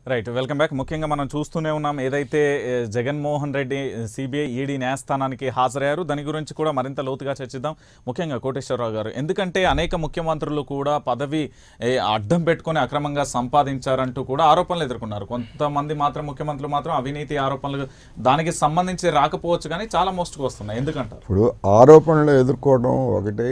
Right welcome back ముఖ్యంగా మనం చూస్తూనే ఉన్నాం ఏదైతే ఏ, జగన్మోహన్ రెడ్డి సిబిఐ ఈడీ న్యాయస్థానానికి హాజరయ్యారు దాని గురించి కూడా మరింత లోతుగా చర్చిద్దాం ముఖ్యంగా కోటేశ్వరరావు గారు ఎందుకంటే అనేక ముఖ్యమంత్రులు కూడా పదవి ఏ, అడ్డం పెట్టుకొని అక్రమంగా సంపాదించారంటూ కూడా ఆరోపణలు ఎదుర్కొన్నారు కొంతమంది మాత్రం ముఖ్యమంత్రులు మాత్రం అవినీతి ఆరోపణలు దానికి సంబంధించి రాకపోవచ్చు కానీ చాలా మోస్ట్గా వస్తున్నాయి ఎందుకంటారు ఇప్పుడు ఆరోపణలు ఎదుర్కోవడం ఒకటి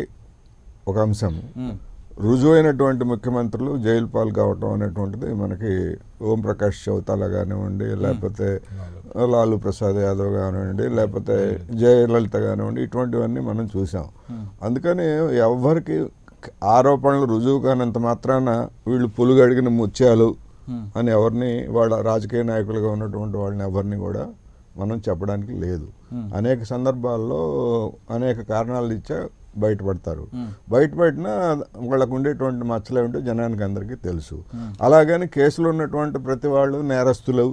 ఒక అంశం ఉమ్, రుజువైనటువంటి ముఖ్యమంత్రులు జైలు పాలు కావటం అనేటువంటిది మనకి ఓంప్రకాష్ చౌతాలా కానివ్వండి లేకపోతే లాలూ ప్రసాద్ యాదవ్ కానివ్వండి లేకపోతే జయలలిత కానివ్వండి ఇటువంటివన్నీ మనం చూసాం అందుకని ఎవరికి ఆరోపణలు రుజువు కానంత మాత్రాన వీళ్ళు పులుగడిగిన ముత్యాలు Hmm. అని ఎవరిని వాళ్ళ రాజకీయ నాయకులుగా ఉన్నటువంటి వాళ్ళని ఎవరిని కూడా మనం చెప్పడానికి లేదు అనేక సందర్భాల్లో అనేక కారణాలు ఇచ్చా బయటపడతారు బయటపడినా వాళ్ళకు ఉండేటువంటి మచ్చలు ఏమిటో జనానికి అందరికీ తెలుసు అలాగని కేసులో ఉన్నటువంటి ప్రతి వాళ్ళు నేరస్తులు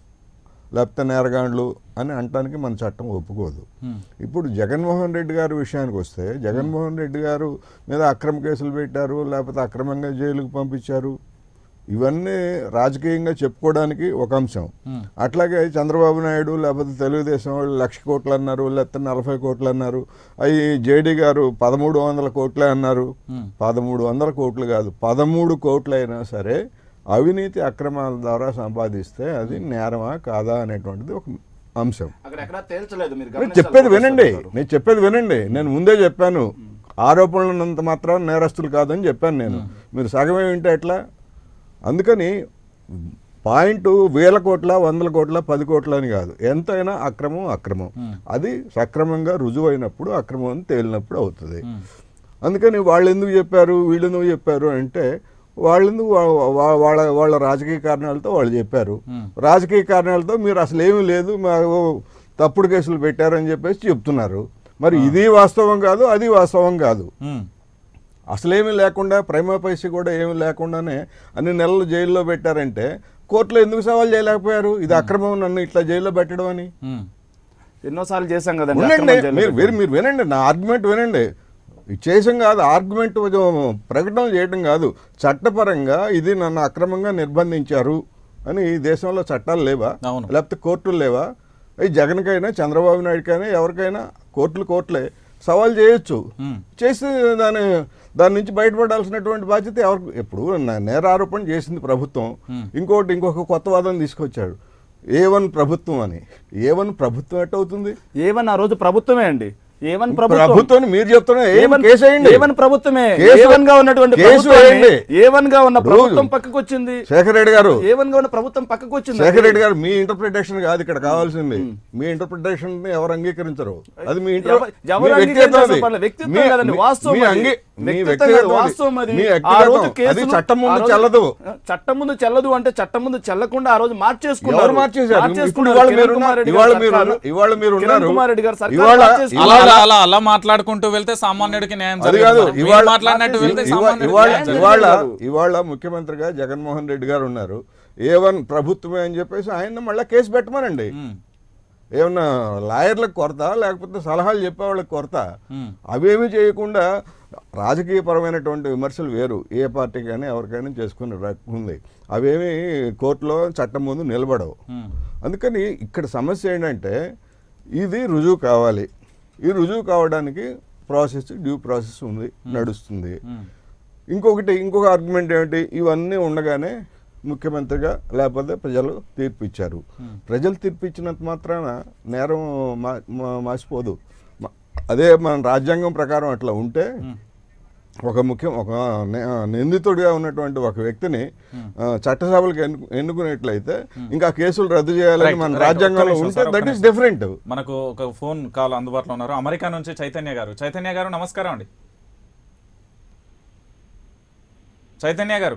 లేకపోతే నేరగాండ్లు అని అనటానికి మన చట్టం ఒప్పుకోదు ఉమ్, ఇప్పుడు జగన్మోహన్ రెడ్డి గారి విషయానికి వస్తే జగన్మోహన్ రెడ్డి గారు మీద అక్రమ కేసులు పెట్టారు లేకపోతే అక్రమంగా జైలుకు పంపించారు ఇవన్నీ రాజకీయంగా చెప్పుకోవడానికి ఒక అంశం ఉమ్, అట్లాగే చంద్రబాబు నాయుడు లేకపోతే తెలుగుదేశం వాళ్ళు లక్ష కోట్లు అన్నారు లేకపోతే నలభై కోట్లు అన్నారు అవి జేడీ గారు పదమూడు వందల కోట్లే అన్నారు ఉమ్, పదమూడు వందల కోట్లు కాదు పదమూడు కోట్లు అయినా సరే అవినీతి అక్రమాల ద్వారా సంపాదిస్తే అది నేరమా కాదా అనేటువంటిది ఒక అంశం అక్కడ ఎక్కడా తేల్చలేదు మీరు నేను గమనించాలి చెప్పేది కోటేశ్వర వినండి గారు. నేను చెప్పేది వినండి నేను ముందే చెప్పాను ఆరోపణలు ఉన్నంత మాత్రం నేరస్తులు కాదని చెప్పాను నేను మీరు సగమే వింటే ఎట్లా అందుకని పాయింట్ వేల కోట్ల వందల కోట్ల పది కోట్ల అని కాదు ఎంతైనా అక్రమం అక్రమం అది సక్రమంగా రుజువైనప్పుడు అక్రమం అని తేలినప్పుడు అవుతుంది ఉమ్, అందుకని వాళ్ళు ఎందుకు చెప్పారు వీళ్ళు ఎందుకు చెప్పారు అంటే వాళ్ళు ఎందుకు వా- వా- వాళ్ళ వాళ్ళ రాజకీయ కారణాలతో వాళ్ళు చెప్పారు Hmm. రాజకీయ కారణాలతో మీరు అసలు ఏమీ లేదు మాకు తప్పుడు కేసులు పెట్టారని చెప్పేసి చెప్తున్నారు మరి ఇది వాస్తవం కాదు అది వాస్తవం కాదు ఉమ్, అసలేమీ లేకుండా ప్రైమా పైసి కూడా ఏమీ లేకుండానే అన్ని నెలలు జైల్లో పెట్టారంటే కోర్టులో ఎందుకు సవాల్ చేయలేకపోయారు ఇది అక్రమం నన్ను ఇట్లా జైల్లో పెట్టడం అని ఉమ్, ఎన్నోసార్లు చేశాం కదండి ఉండండి అక్రమ జైలు మీరు మీరు మీరు వినండి నా ఆర్గ్యుమెంట్ వినండి ఇది చేసం కాదు ఆర్గ్యుమెంట్ ప్రకటన చేయడం కాదు చట్టపరంగా ఇది నన్ను అక్రమంగా నిర్బంధించారు అని ఈ దేశంలో చట్టాలు లేవా అవును. లేకపోతే కోర్టులు లేవా ఈ జగన్కైనా చంద్రబాబు నాయుడుకైనా ఎవరికైనా కోర్టులు కోర్టులే సవాల్ చేయొచ్చు ఉమ్, చేసి దాని దాని నుంచి బయటపడాల్సినటువంటి బాధ్యత ఎవరికి ఎప్పుడు న- నేరారోపణ చేసింది ప్రభుత్వం ఇంకోటి ఇంకొక కొత్త వాదన తీసుకొచ్చాడు ఏ వన్ ప్రభుత్వం అని ఏ వన్ ప్రభుత్వం ఎట్టవుతుంది ఏవన్ ఆ రోజు ప్రభుత్వమే అండి ఏవన్ ప్రభుత్వం ప్రభుత్వం మీరు చెప్తున్నా ఏం ఏవన్ కేసు వేయండి ఏవన్ ప్రభుత్వమే కేసు- ఏవన్ గా ఉన్నటువంటి కేసు ప్రభుత్వాన్ని వేయండి. ఏవన్ గా ఉన్న ఇప్పుడు ప్రభుత్వం పక్కకు వచ్చింది శేఖర్ రెడ్డి గారు ఏవన్ గా ఉన్న ప్రభుత్వం పక్కకు వచ్చింది శేఖర్ రెడ్డి గారు మీ ఇంటర్ప్రిటేషన్ కాదు ఇక్కడ కావాల్సింది మీ ఇంటర్ప్రిటేషన్ ని ఎవరు అంగీకరించరు అది మీ ఇంటర్ ఎవ- ఎవరు మీ వ్యక్తిగతం అంగీకరించాల్సిన అది. పర్లేదు. వ్యక్తిత్వం మీ- కాదండి, మీ- వాస్తవం మీ అది. అంగీ- మీ వ్యక్తిత్వం కాదు, వ్యక్తిగతం అది. వాస్తవం అది. మీ ఆ రోజు వ్యక్తిగతం అది కేసులు- చట్టం ఆ ముందు రోజు- చెల్లదు చట్టం ముందు చెల్లదు అంటే చట్టం ముందు చెల్లకుండా ఆ రోజు మార్చేసుకున్నారు ఎవరు మార్చేశారు ఇప్పుడు మార్చేసుకున్నారు. ఇవాళ కిరణ్ మీరు కుమార్ రెడ్డి ఇవాళ గారి మీరు సర్కారు- ఇవాళ మీరు కిరణ్ ఉన్నారు కుమార్ రెడ్డి గారు సర్కారు ఇవాళ మార్చేసుకున్నారు. అలా ఇవాళ అలా అలా అలా మాట్లాడుకుంటూ వెళ్తే సామాన్యుడికి న్యాయం అది జరగదు కాదు మరి. మీరు ఇవాళ మాట్లాడినట్టు వెళ్తే ఇవా- సామాన్యుడికి ఇవాళ న్యాయం జరగదు. ఇవాళ జరగదు. ఇవాళ ముఖ్యమంత్రిగా జగన్మోహన్ రెడ్డి గారు ఉన్నారు ఏ వన్ ప్రభుత్వమే అని చెప్పేసి ఆయన మళ్ళీ కేసు పెట్టమనండి ఉమ్, ఏమన్నా లాయర్లకు కొరత లేకపోతే సలహాలు చెప్పేవాళ్ళకి కొరత ఉమ్, అవేమీ చేయకుండా రాజకీయపరమైనటువంటి విమర్శలు వేరు ఏ పార్టీ కానీ ఎవరికైనా చేసుకునే రకం ఉంది అవేమి కోర్టులో చట్టం ముందు నిలబడవు ఉమ్, అందుకని ఇక్కడ సమస్య ఏంటంటే ఇది రుజువు కావాలి ఈ రుజువు కావడానికి ప్రాసెస్ డ్యూ ప్రాసెస్ ఉంది నడుస్తుంది ఉమ్, ఇంకొకటి ఇంకొక ఆర్గ్యుమెంట్ ఏమిటి ఇవన్నీ ఉండగానే ముఖ్యమంత్రిగా లేకపోతే ప్రజలు తీర్పు ఇచ్చారు ప్రజలు తీర్పు ఇచ్చినంత మాత్రాన నేరం మా మా- మాసిపోదు మ- అదే మన రాజ్యాంగం ప్రకారం అట్లా ఉంటే ఒక ముఖ్యం ఒక నే- నిందితుడిగా ఉన్నటువంటి ఒక వ్యక్తిని ఆ, చట్టసభలకు ఎన్ను ఎన్నుకునేట్లయితే ఇంకా కేసులు రద్దు చేయాలని Right, మన right. రాజ్యాంగంలో ఒక్క నిమిషం ఉంటే సార్, ఒక్క దట్ ఈస్ నిమిషం. డిఫరెంట్ మనకు ఒక ఫోన్ కాల్ అందుబాటులో ఉన్నారు అమెరికా నుంచి చైతన్య గారు చైతన్య గారు నమస్కారం అండి చైతన్య గారు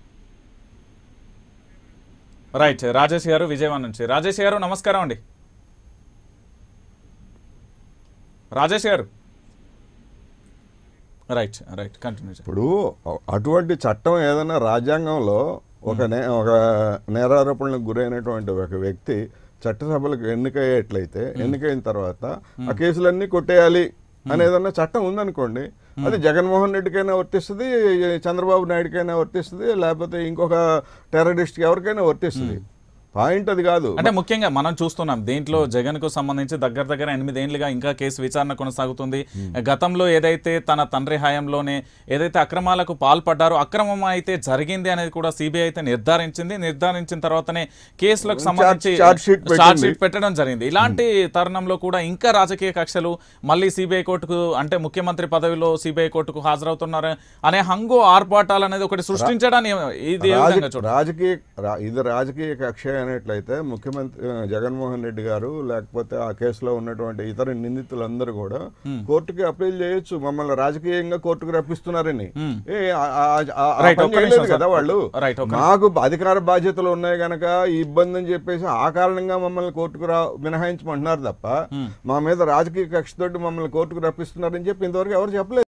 రైట్ రాజేష్ గారు విజయవాడ నుంచి రాజేష్ గారు నమస్కారం అండి రాజేష్ గారు రైట్ రైట్ కంటిన్యూ ఇప్పుడు అటువంటి చట్టం ఏదైనా రాజ్యాంగంలో ఒక నే ఒక నేరారోపణలకు గురైనటువంటి ఒక వ్యక్తి చట్టసభలకు ఎన్నికయ్యేట్లయితే ఎన్నికైన తర్వాత ఆ కేసులన్నీ కొట్టేయాలి అని ఏదన్నా చట్టం ఉందనుకోండి అది జగన్మోహన్ రెడ్డికైనా వర్తిస్తుంది చంద్రబాబు నాయుడుకైనా వర్తిస్తుంది లేకపోతే ఇంకొక టెర్రరిస్ట్కి ఎవరికైనా వర్తిస్తుంది పాయింట్ అది కాదు అంటే ముఖ్యంగా మనం చూస్తున్నాం దీంట్లో జగన్ కు సంబంధించి దగ్గర దగ్గర ఎనిమిదేళ్లుగా ఇంకా కేసు విచారణ కొనసాగుతుంది గతంలో ఏదైతే తన తండ్రి హయాంలోనే ఏదైతే అక్రమాలకు పాల్పడ్డారో అక్రమం అయితే జరిగింది అనేది కూడా సిబిఐ అయితే నిర్ధారించింది నిర్ధారించిన తర్వాతనే కేసులకు సంబంధించి ఛార్జ్ షీట్ పెట్టింది. ఛార్జ్ షీట్ పెట్టడం జరిగింది ఇలాంటి తరుణంలో కూడా ఇంకా రాజకీయ కక్షలు మళ్ళీ సిబిఐ కోర్టుకు అంటే ముఖ్యమంత్రి పదవిలో సిబిఐ కోర్టుకు హాజరవుతున్నారు అనే హంగు ఆర్భాటాలు అనేది ఒకటి సృష్టించడాన్ని ఇది ఏ రాజ- విధంగా చూడాలి రాజకీయ రా- ఇది రాజకీయ కక్ష అయినట్లయితే ముఖ్యమంత్రి ఆ, జగన్మోహన్ రెడ్డి గారు లేకపోతే ఆ కేసులో ఉన్నటువంటి ఇతర నిందితులందరూ కూడా కోర్టుకి అప్పీల్ చేయొచ్చు మమ్మల్ని రాజకీయంగా కోర్టుకు రప్పిస్తున్నారని ఏ, ఆ- ఆ- ఆ- ఆ Right, పని ఒక్క నిమిషం చేయలేదు సార్. కదా వాళ్ళు Right, ఒక్క మాకు అధికార బాధ్యతలు ఉన్నాయి గనక ఈ ఇబ్బంది అని చెప్పేసి ఆ కారణంగా మమ్మల్ని కోర్టుకు రా మినహాయించమంటున్నారు తప్ప మా మీద రాజకీయ కక్షతోటి మమ్మల్ని కోర్టుకు రప్పిస్తున్నారని చెప్పి ఇంతవరకు ఎవరు చెప్పలేదు